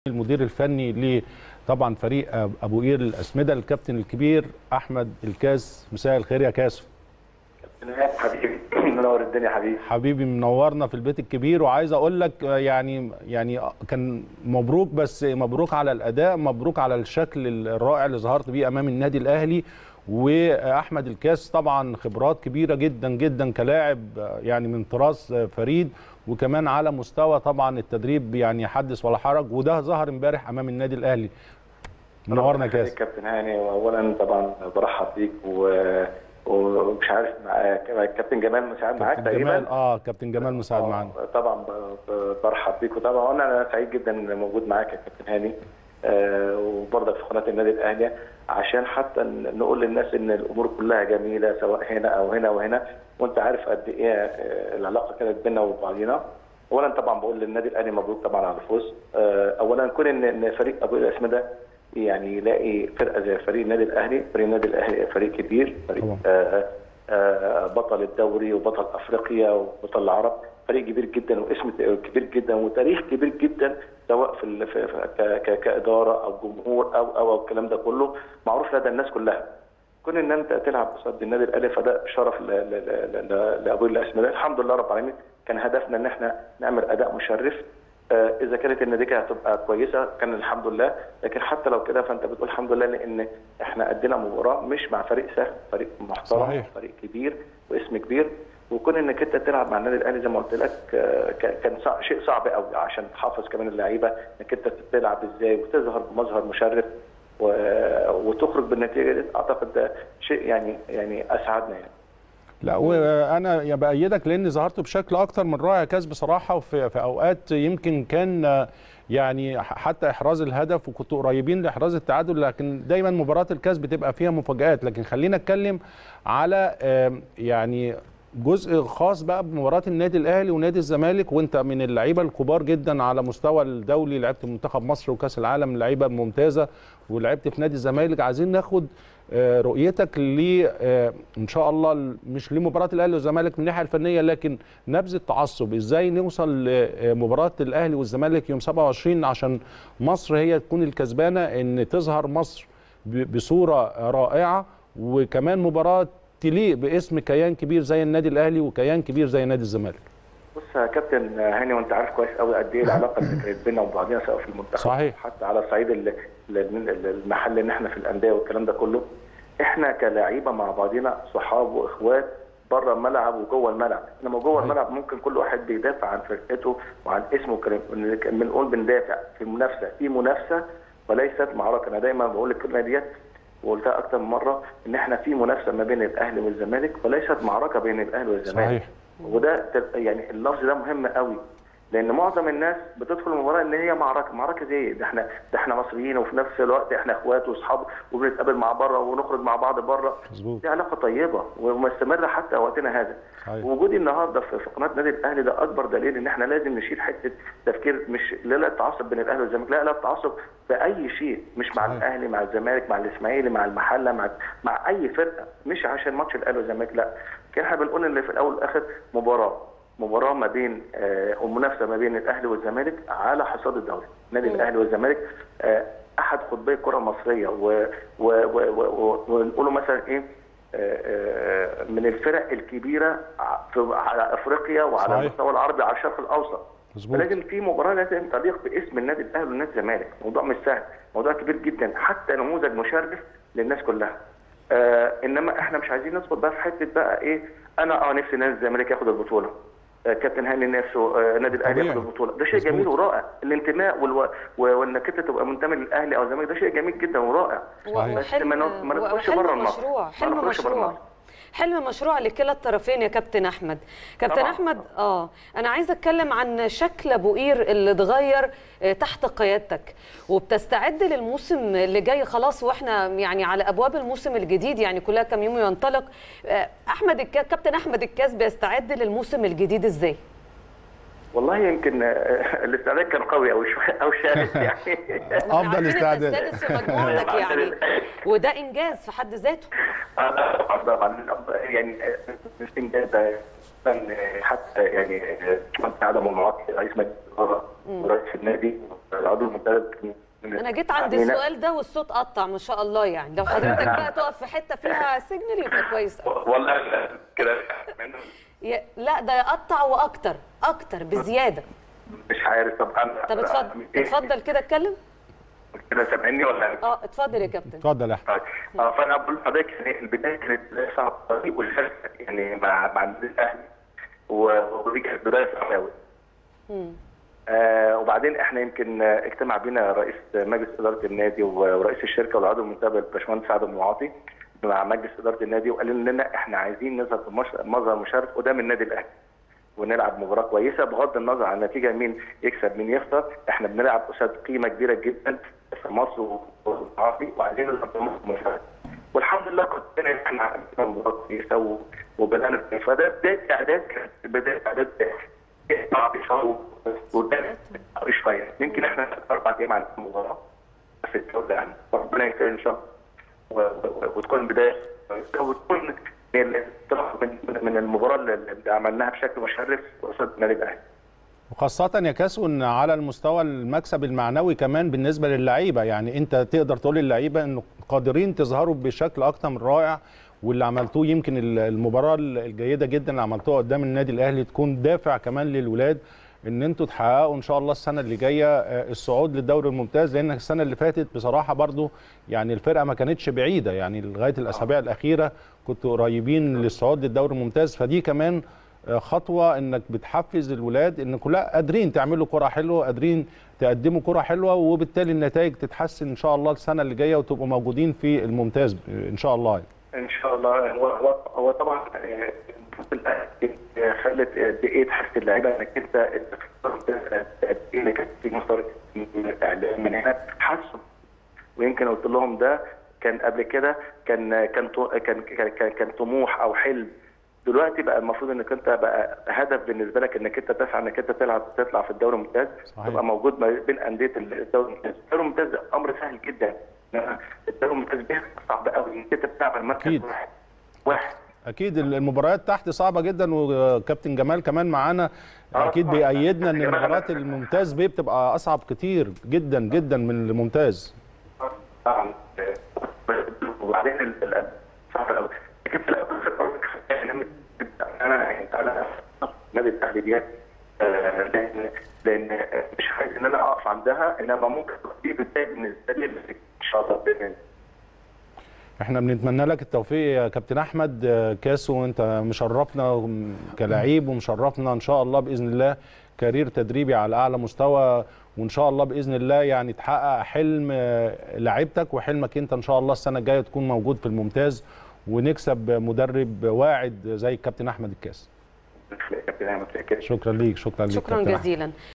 المدير الفني ل طبعا فريق ابو قير الاسمده الكابتن الكبير احمد الكاس مساء الخير يا كاسو حبيبي منور الدنيا حبيبي حبيبي منورنا في البيت الكبير وعايز اقول لك يعني يعني كان مبروك بس مبروك على الاداء مبروك على الشكل الرائع اللي ظهرت بيه امام النادي الاهلي واحمد الكاس طبعا خبرات كبيره جدا جدا كلاعب يعني من طراز فريد وكمان على مستوى طبعا التدريب يعني حدث ولا حرج وده ظهر امبارح امام النادي الاهلي منورنا يا كاس كابتن هاني واولا طبعا برحب بيك و ومش عارف مع كابتن جمال مساعد معاك كابتن تقريبا جمال اه كابتن جمال مساعد معانا طبعا ب- ب- برحب بيك وطبعا وانا انا سعيد جدا موجود معاك يا كابتن هاني آه وبرضك في قناه النادي الاهلي عشان حتى ن- نقول للناس ان الامور كلها جميله سواء هنا او هنا وهنا وانت عارف قد ايه آه، العلاقه كانت بيننا وبعضينا اولا طبعا بقول للنادي الاهلي مبروك طبعا على الفوز آه، اولا كون ان ان فريق ابو الاسمده يعني يلاقي فرقه زي فريق النادي الاهلي فريق النادي الاهلي فريق كبير فريق طبعا. آه، آه، بطل الدوري وبطل افريقيا وبطل العرب فريق كبير جدا واسم كبير جدا وتاريخ كبير جدا سواء في ال- في- في- ك- ك- كاداره او جمهور او او أو الكلام ده كله معروف لدى الناس كلها كون ان انت تلعب قصاد النادي الاهلي فده شرف ل- ل- ل- ل- لابو الاسماء الحمد لله رب العالمين كان هدفنا ان احنا نعمل اداء مشرف آه، اذا كانت النتيجه هتبقى كويسه كان الحمد لله لكن حتى لو كده فانت بتقول الحمد لله لان احنا ادينا مباراه مش مع فريق سهل فريق محترم صحيح. فريق كبير واسم كبير وكون انك انت تلعب مع النادي الاهلي زي ما قلت لك آه، ك- كان صع- شيء صعب قوي عشان تحافظ كمان اللعيبه انك انت تلعب ازاي وتظهر بمظهر مشرف و- وتخرج بالنتيجه دي اعتقد ده شيء يعني يعني اسعدنا يعني لا وانا يا بايدك لان ظهرت بشكل اكتر من رائع كاس بصراحه وفي في اوقات يمكن كان آه، يعني ح- حتى احراز الهدف وكنتوا قريبين لاحراز التعادل لكن دايما مباراه الكاس بتبقى فيها مفاجات لكن خلينا نتكلم على آم، يعني جزء خاص بقى بمباراه النادي الاهلي ونادي الزمالك وانت من اللعيبه الكبار جدا على مستوى الدولي لعبت منتخب مصر وكاس العالم لعيبه ممتازه ولعبت في نادي الزمالك عايزين ناخد آه، رؤيتك ل آه، ان شاء الله ال- مش لمباراه الاهلي والزمالك من الناحيه الفنيه لكن نبذ التعصب ازاي نوصل لمباراه الاهلي والزمالك يوم 27 عشان مصر هي تكون الكسبانه ان تظهر مصر ب- بصوره رائعه وكمان مباراه تليق باسم كيان كبير زي النادي الاهلي وكيان كبير زي نادي الزمالك بص يا كابتن هاني وانت عارف كويس قوي قد ايه العلاقه اللي كانت بيننا وبعضينا سواء في المنتخب صحيح. حتى على صعيد ال- ال- المحل ان احنا في الانديه والكلام ده كله احنا كلاعيبه مع بعضينا صحاب واخوات بره الملعب وجوه الملعب انما جوه صحيح. الملعب ممكن كل واحد بيدافع عن فرقته وعن اسمه والكلام- بنقول بندافع في منافسه في منافسه وليست معركه انا دايما بقول الكلمه ديت وقلتها اكتر من مره ان احنا في منافسه ما بين الاهلي والزمالك وليست معركه بين الاهلي والزمالك صحيح وده تل- يعني اللفظ ده مهم قوي لان معظم الناس بتدخل المباراه ان هي معركه معركه زي إيه؟ ده احنا ده احنا مصريين وفي نفس الوقت احنا اخوات واصحاب وبنتقابل مع بره ونخرج مع بعض بره مظبوط دي علاقه طيبه ومستمره حتى وقتنا هذا صحيح. وجودي النهارده في في قناه نادي الاهلي ده اكبر دليل ان احنا لازم نشيل حته تفكير مش لا لا التعصب بين الاهلي والزمالك لا لا التعصب في اي شيء مش مع صحيح. الاهلي مع الزمالك مع الاسماعيلي مع المحله مع مع اي فرقه مش عشان ماتش الاهلي والزمالك لا كان احنا بنقول ان في الاول والاخر مباراه مباراه ما بين آه ومنافسه ما بين الاهلي والزمالك على حصاد الدوري نادي الاهلي والزمالك آه احد قطبي الكره المصريه و- و- و- و- ونقوله مثلا ايه آه، آه، من الفرق الكبيره ع- في على افريقيا وعلى صحيح. المستوى العربي على الشرق الاوسط مظبوط. فلازم في مباراه لازم تليق باسم النادي الاهلي والنادي الزمالك موضوع مش سهل موضوع كبير جدا حتى نموذج مشرف للناس كلها آه انما احنا مش عايزين ندخل بقى في حته بقى ايه انا اه نفسي نادي الزمالك ياخد البطوله آه كابتن هاني نفسه آه نادي الاهلي طبيعي. ياخد البطوله ده شيء مظبوط. جميل ورائع الانتماء والو... و- وانك انت تبقى منتمي للاهلي او الزمالك ده شيء جميل جدا ورائع صحيح. بس ما ن- ما ندخلش وحلم بره النص مشروع ما حلم ندخلش بره مشروع النص. حلم مشروع لكلا الطرفين يا كابتن احمد كابتن طبعاً. احمد اه انا عايزه اتكلم عن شكل ابو قير اللي اتغير آه، تحت قيادتك وبتستعد للموسم اللي جاي خلاص واحنا يعني على ابواب الموسم الجديد يعني كلها كام يوم ينطلق آه، احمد الكاس كابتن احمد الكاس بيستعد للموسم الجديد ازاي والله يمكن آه، الاستعداد كان قوي او شويه او شادد يعني افضل عارفين إنت استعداد السادس في مجموعتك يعني وده انجاز في حد ذاته آه، طبعا يعني الاستنجاد ده كان حتى يعني كنت عدم المعاطي رئيس مجلس الاداره ورئيس النادي العضو المنتدب انا جيت عند يعني السؤال ده والصوت قطع ما شاء الله يعني لو حضرتك بقى تقف في حته فيها سيجنال يبقى كويس قوي. والله كده يا- لا ده يقطع واكتر اكتر بزياده مش عارف طب انا طب اتفضل اتفضل كده اتكلم كده سامعني ولا اه اتفضل يا كابتن اتفضل يا احمد طيب اه فانا بقول لحضرتك يعني البدايه كانت صعبه قوي والفرق يعني مع مع النادي الاهلي و- ودي كانت بدايه صعبه قوي. مم. آه وبعدين احنا يمكن آه، اجتمع بينا رئيس مجلس اداره النادي و- ورئيس الشركه والعضو المنتدب الباشمهندس عادل المعاطي مع مجلس اداره النادي وقالوا لنا احنا عايزين نظهر بمش- مظهر مشرف قدام النادي الاهلي ونلعب مباراه كويسه بغض النظر عن النتيجه مين يكسب مين يخسر احنا بنلعب قصاد قيمه كبيره جدا في مصر والعربي وعايزين نظهر بمظهر مشرف والحمد لله كنا احنا عملنا مباراه كويسه و- وبدانا فده بدايه اعداد كانت بدايه اعداد صعب شويه وده شويه يمكن احنا اربع ايام عن المباراه في الجوله يعني ربنا يكرم ان شاء الله و- و- وتكون بدايه كويسة وتكون من من- من المباراه اللي عملناها بشكل مشرف قصاد النادي الاهلي وخاصة يا كاسو ان على المستوى المكسب المعنوي كمان بالنسبة للعيبة يعني انت تقدر تقول للعيبة انه قادرين تظهروا بشكل اكتر من رائع واللي عملتوه يمكن ال- المباراة الجيدة جدا اللي عملتوها قدام النادي الاهلي تكون دافع كمان للولاد ان انتوا تحققوا ان شاء الله السنة اللي جاية آه، الصعود للدوري الممتاز لان السنة اللي فاتت بصراحة برضو يعني الفرقة ما كانتش بعيدة يعني لغاية الاسابيع الاخيرة كنتوا قريبين للصعود للدوري الممتاز فدي كمان خطوه انك بتحفز الولاد ان كلها قادرين تعملوا كره حلوه قادرين تقدموا كره حلوه وبالتالي النتائج تتحسن ان شاء الله السنه اللي جايه وتبقوا موجودين في الممتاز ان شاء الله ان شاء الله هو هو, هو طبعا آه، الأهلي خلت قد ايه تحس اللعيبه انك انت قد ايه انك في مصدر الاعلام من هنا حسوا ويمكن قلت لهم ده كان قبل كده كان كان طو- كان كان, كان, كان طموح او حلم دلوقتي بقى المفروض انك انت بقى هدف بالنسبه لك انك انت تسعى انك انت تلعب تطلع في الدوري الممتاز صحيح. تبقى موجود ما بين انديه الدوري الممتاز، الدوري الممتاز ده امر سهل جدا إنما الدوري الممتاز بيبقى صعب قوي انك انت بتلعب على مركز أكيد. واحد واحد اكيد المباريات تحت صعبه جدا وكابتن جمال كمان معانا آه، اكيد طبعاً. بيأيدنا ان جمال. المباريات الممتاز بيه بتبقى اصعب كتير جدا جدا من الممتاز طبعا وبعدين ال- ال- صعب قوي لكن في الاول انا يعني انا نادي الاهلي ديت آه، لان لان مش عايز ان انا اقف عندها انما ممكن دي بدايه بالنسبه لي بس ان شاء الله باذن الله احنا بنتمنى لك التوفيق يا كابتن احمد آه، كاسو انت مشرفنا كلاعب ومشرفنا ان شاء الله باذن الله كارير تدريبي على اعلى مستوى وان شاء الله باذن الله يعني تحقق حلم آه، لعيبتك وحلمك انت ان شاء الله السنه الجايه تكون موجود في الممتاز ونكسب مدرب واعد زي الكابتن احمد الكاس كابتن احمد كده شكرا ليك شكرا ليك شكرا كابتن أحمد. جزيلا